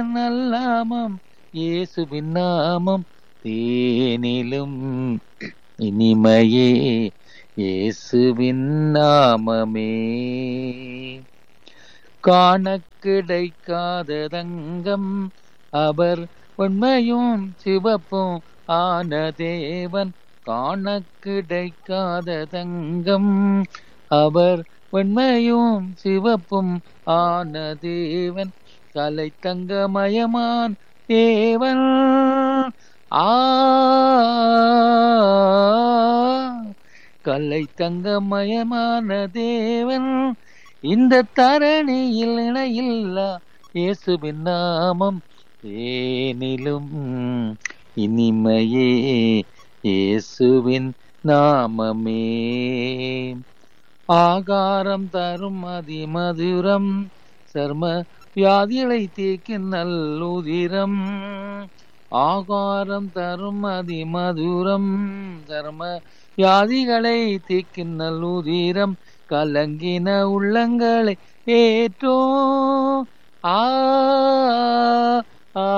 நல்லாமம் இயேசுவின் நாமம் தேனிலும் இனிமையே இயேசுவின் நாமமே காண கிடைக்காத தங்கம் அவர் உண்மையும் சிவப்பும் ஆன தேவன் காண கிடைக்காத தங்கம் அவர் வெண்மையும் சிவப்பும் ஆன தேவன் கலை தங்கமயமான் தேவன் ஆ கலை தங்கமயமான தேவன் இந்த தரணியில் இணையில்லா இயேசுவின் நாமம் ஏனிலும் இனிமையே இயேசுவின் நாமமே ஆகாரம் தரும் அதிமதுரம் சர்ம வியாதிகளை தீர்க்கும் நல்லுதிரம் ஆகாரம் தரும் அதிமதுரம் சர்ம வியாதிகளை தீர்க்கும் நல்லுதிரம் கலங்கின உள்ளங்களை ஏற்றோ ஆ ஆ,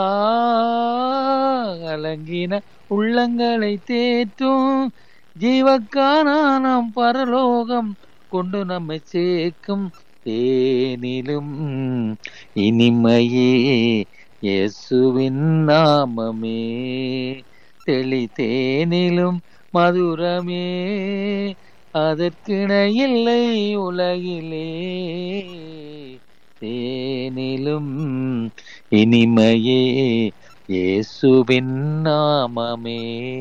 கலங்கின உள்ளங்களை தேற்றும் ஜீவக்கானாம் பரலோகம் கொண்டு நம்மை சேர்க்கும் தேனிலும் இனிமையே இயேசுவின் நாமமே தெளி தேனிலும் மதுரமே அதற்கிணையில்லை உலகிலே தேனிலும் இனிமையே இயேசுவின் நாமமே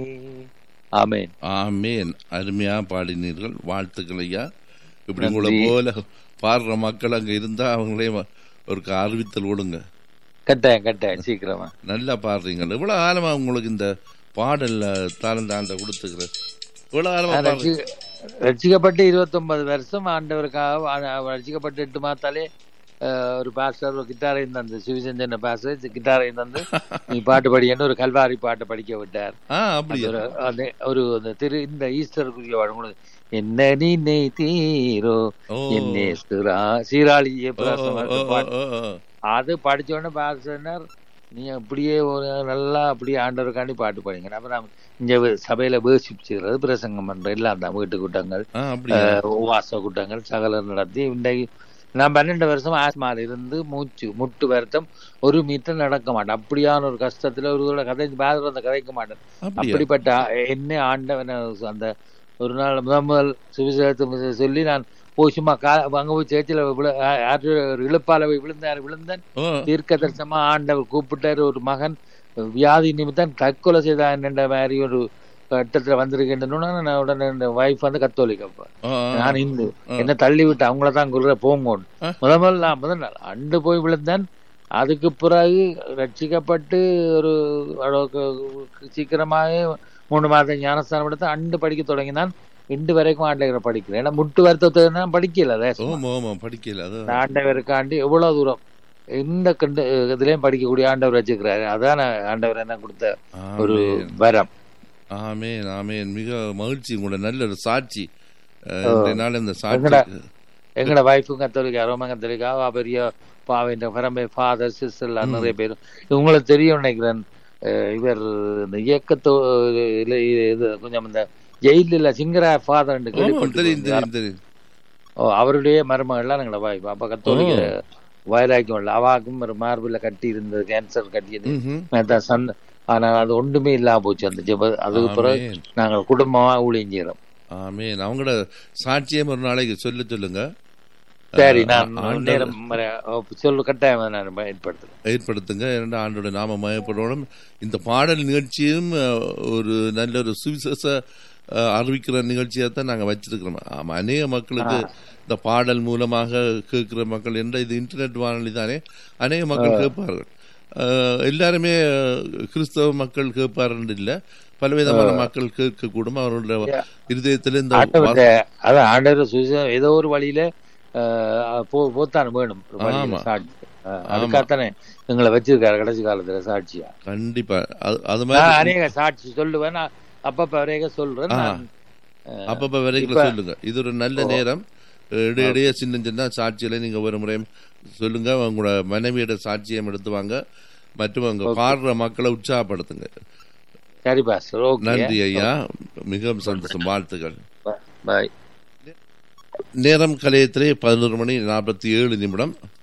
ஆமென் ஆமேன் அருமையா பாடினீர்கள் வாழ்த்துக்கள் ஐயா இப்படி உங்களை நன்றி. போல பாடுற மக்கள் அங்க இருந்தா அவங்களே ஒரு அறிவித்தல் கொடுங்க கட்டாயம் கட்டாயம் சீக்கிரமா நல்லா பாடுறீங்க இவ்வளவு ஆழமா உங்களுக்கு இந்த பாடல்ல தாளந்தாண்ட கொடுத்துக்கிற இவ்வளவு ஆழமா நான் பாடுறீங்க ரட்சி- ரட்சிக்கப்பட்டு இருபத்தொன்பது வருஷம் ஆண்டவருக்காக ஆ- ரட்சிக்கப்பட்டு எட்டு மாத்தாலே அஹ், ஒரு பாஸ்டர் ஒரு கிட்டாரையும் தந்து சிவசஞ்சன பாஸ்டர் கிட்டாரையும் தந்து நீ பாட்டு படிக்கன்னு ஒரு கல்வாரி பாட்டை படிக்க விட்டார் ஆ அந்த அப்படியா ஒரு அந்த ஒரு அந்த திரு இந்த ஈஸ்டருக்குரிய வழங்குனது என்ன நீ தீரோ ஓ என்னே சிரா சீராளிய ஓ, ஓ, ஓ, பாட்டு ஓ, ஓ. அது படிச்ச உடனே பாஸ்டர் நீ அப்படியே ஒரு நல்லா அப்படியே ஆண்டவருக்காண்டி பாட்டு படிங்க அப்புறம் இங்க சபையில வேசிச்சுக்கிறது பிரசங்கம் பண்ற எல்லாம் தான் வீட்டு கூட்டங்கள் ஆ அப்படியா அஹ், உபவாச கூட்டங்கள் சகலம் நடத்தி இன்றைக்கு நான் பன்னெண்டு வருஷம் ஆஸ்மால இருந்து மூச்சு முட்டு வருத்தம் ஒரு மீட்டர் நடக்க மாட்டேன் அப்படியான ஒரு கஷ்டத்துல ஒரு தடவை கதை பாதர் அந்த கதைக்க மாட்டேன் அப்படியா அப்படிப்பட்ட ஆ- என்ன ஆண்டவன் அந்த ஒரு நாள் முதல் முதல் சுவிசேஷத்தை சொல்லி நான் போய் சும்மா கா அங்க போய் சேர்ச்சியில் ஒரு இழுப்பால போய் விழுந்தார் விழுந்தேன் ஓ தீர்க்க தரிசனமா ஆண்டவர் கூப்பிட்டாரு ஒரு மகன் வியாதி நிமித்தம் தற்கொலை செய்தான் என்ற மாதிரி ஒரு கட்டத்துல வந்திருக்கின்றன நான் உடனே வைஃப் வந்து கத்தோலிக்க அப்ப. ஆ, ஆ. நான் இந்து ஆ. என்ன தள்ளி விட்டு அவங்கள தான் குருற போங்கோன்னு ஆ. முத முதல்ல நான் முதல் நாள் அண்டு போய் விழுந்தேன் அதுக்கு பிறகு ரட்சிக்கப்பட்டு ஒரு அளவுக்கு சீக்கிரமாக மூணு மாதம் ஞானஸ்தானம் எடுத்து அண்டு படிக்க தொடங்கினான் இன்று வரைக்கும் ஆண்டவரை படிக்கிறேன் ஏன்னா முட்டு வருத்தத்தை நான் படிக்கல தேசமா. ஓமா ஓமா படிக்கல அது இந்த ஆண்டவருக்காண்டி எவ்வளவு தூரம் எந்த கண்டு இதுலயும் படிக்கக்கூடிய ஆண்டவர் வச்சுக்கிறாரு அதான் ஆண்டவர் என்ன கொடுத்த ஒரு ஆமேன். வரம் ஆமேன் ஆமேன் மிக மகிழ்ச்சி உங்களோட நல்ல ஒரு சாட்சி அஹ், இன்றைய நாள் இந்த சாட்சி எங்கடா? எங்களோட வைஃபும் கத்தோலிக்கா ரோமன் கத்தோலிக்கா அவ பெரிய பாவின்ற பரம்பை ஃபாதர் சிஸ்டர் எல்லாம் நிறைய பேர் உங்களுக்கு தெரியும் நினைக்கிறேன் அஹ் இவர் இந்த இயக்கத்தோ இல்ல இது கொஞ்சம் இந்த ஜெயிலில் சிங்கரா ஃபாதர் ஆமா, தெரியும் தெரியும் தெரியும் ஓ அவருடைய மருமகள்லாம் எங்களோட வாய்ப்பு அப்ப கத்தோலிக்க வயலாக்கும் இல்லை அவாக்கும் ஒரு மார்பில் கட்டி இருந்தது கேன்சர் கட்டியது ம்ஹும். அதான் சந்த ஆனால் அது ஒன்றுமே இல்லாம போச்சு அந்த ஜெப அதுக்கு பிறகு ஆமேன். நாங்கள் குடும்பமா ஊழியம் செய்யறோம் ஆமேன் அவங்களோட சாட்சியம் ஒரு நாளைக்கு சொல்ல சொல்லுங்க சரி அஹ், நான் ஆண்டவர் நேரம் மற- ஓ, சொல்லு கட்டாயம் நான் பயன்படுத்துறேன் ஏற்படுத்துங்க இரண்டு ஆண்டோட நாம மயப்படணும் இந்த பாடல் நிகழ்ச்சியும் அஹ், ஒரு நல்ல ஒரு சுவிசேஷ அஹ், அறிவிக்கிற நிகழ்ச்சியாக தான் நாங்கள் வச்சிருக்கிறோம் ஆமா அநேக மக்களுக்கு இந்த பாடல் மூலமாக கேட்கிற மக்கள் என்ற இது இன்டர்நெட் வானொலி தானே அநேக மக்கள் கேட்பார்கள் அஹ், எல்லாருமே அஹ், கிறிஸ்தவ மக்கள் கேட்பார்கள் இல்லை பலவிதமான மக்கள் கேட்கக்கூடும் அவர்களுடைய இருதயத்தில் இந்த ஆண்டவர் அதான் ஆண்டவர் சுவிசேஷம் ஏதோ ஒரு வழியில அஹ், போ போத்தான் வேணும் ஒரு வழியில ஆமா. சாட்சி அஹ், அதுக்காகத்தானே எங்களை வச்சிருக்காரு கடைசி காலத்துல சாட்சியா கண்டிப்பா அது- அது நான் மாதிரி அநேக சாட்சி சொல்லுவேன் நான் அப்பப்ப வரைக சொல்றேன் ஆ. நான், அஹ், அப்பப்ப வரைக்கும் இப்ப- சொல்லுங்க இது ஒரு நல்ல நேரம் இடையிடையே சின்ன சின்ன சாட்சிகளை நீங்க ஒரு முறை சொல்லுங்க உங்களோட மனைவியோட சாட்சியம் எடுத்து வாங்க மற்றும் அங்க பாடுற மக்களை உற்சாகப்படுத்துங்க சரி பாஸ்டர் ஓகே நன்றி ஐயா மிகவும் சந்தோஷம் வாழ்த்துக்கள் பாய் நேரம் கலையத்திலே பதினோரு மணி நாற்பத்தி ஏழு நிமிடம்